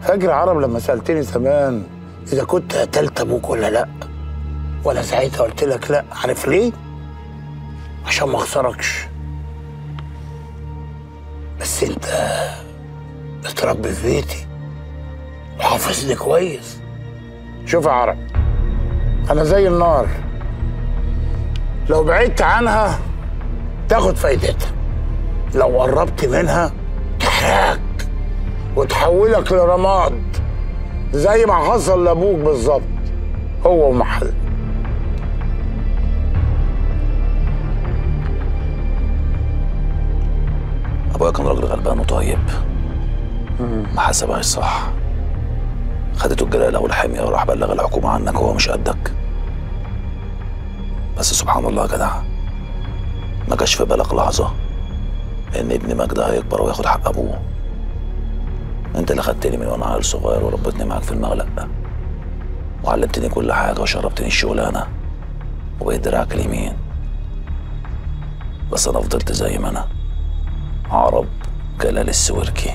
فاكر يا عرب لما سالتني زمان اذا كنت قتلت ابوك ولا لا وانا ساعتها قلت لك لا عارف ليه عشان ما اخسركش بس انت متربي في بيتي وحافظني كويس شوف يا عرب انا زي النار لو بعدت عنها تاخد فايدتها لو قربت منها تحرقك وتحولك لرماد زي ما حصل لابوك بالظبط هو ومحل ابويا كان راجل غلبان وطيب ما حسبهاش صح خدته الجلاله والحميه وراح بلغ الحكومه عنك وهو مش قدك بس سبحان الله يا جدع ما جاش في بالك لحظه ان ابن مجدي هيكبر وياخد حق ابوه انت اللي خدتني من وانا عيل صغير وربيتني معاك في المغلق وعلمتني كل حاجه وشربتني الشغلانه وبقيت دراعك اليمين بس انا فضلت زي ما انا عرب جلال السويركي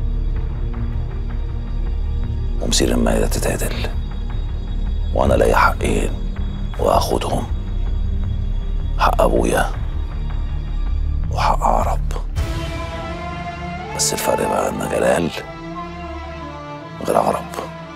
ومصير المائدة تتعدل وانا ليا حقين واخدهم حق ابويا وحق عرب بس الفرق بقى ان جلال غير عرب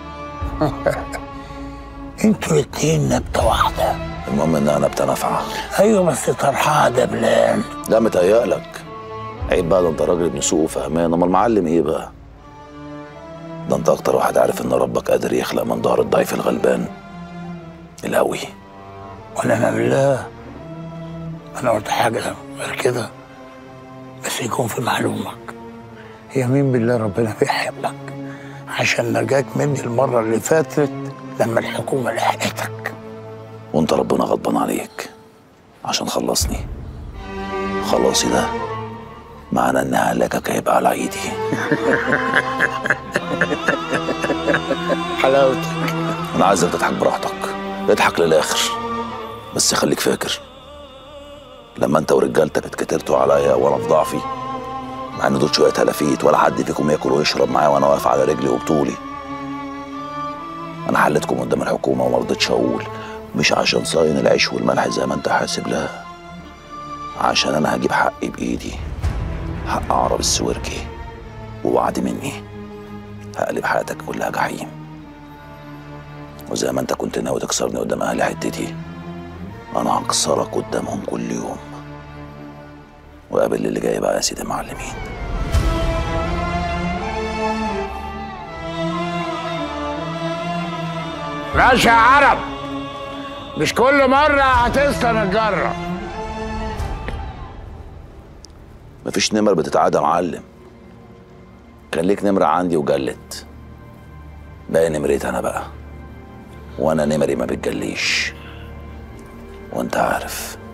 انتوا الاتنين نبتة واحدة المهم انها نبتة نافعة ايوه بس طرحها دبلان لا متهيألك عيب بقى ده انت راجل ابن سوق وفهمان امال المعلم ايه بقى ده انت اكتر واحد عارف ان ربك قادر يخلق من ظهر الضعيف الغلبان القوي ونعم بالله انا قلت حاجة غير كده بس يكون في معلومك يمين بالله ربنا بيحبك عشان نجاك مني المرة اللي فاتت لما الحكومة لحقتك وانت ربنا غضبان عليك عشان خلصني خلاصي ده معنى ان هلاكك هيبقى على ايدي حلاوتك انا عايزك تضحك براحتك اضحك للاخر بس خليك فاكر لما انت ورجالتك اتكترتوا عليا وانا في ضعفي مع ان دول شويه هلافيت ولا حد فيكم ياكل ويشرب معايا وانا واقف على رجلي وبطولي انا حلتكم قدام الحكومه وما رضيتش اقول مش عشان صاين العيش والملح زي ما انت حاسب لا عشان انا هجيب حقي بايدي حق عرب السويركي ووعد مني هقلب حياتك كلها جحيم وزي ما انت كنت ناوي تكسرني قدام اهل حتتي انا هكسرك قدامهم كل يوم وقابل اللي جاي بقى يا سيدي معلمين ماشي يا عرب مش كل مرة هتسلم الجرة مفيش نمر بتتعاد يا معلم كان ليك نمرة عندي وجلت باقي نمرتي انا بقى وانا نمري ما بتجليش وانت عارف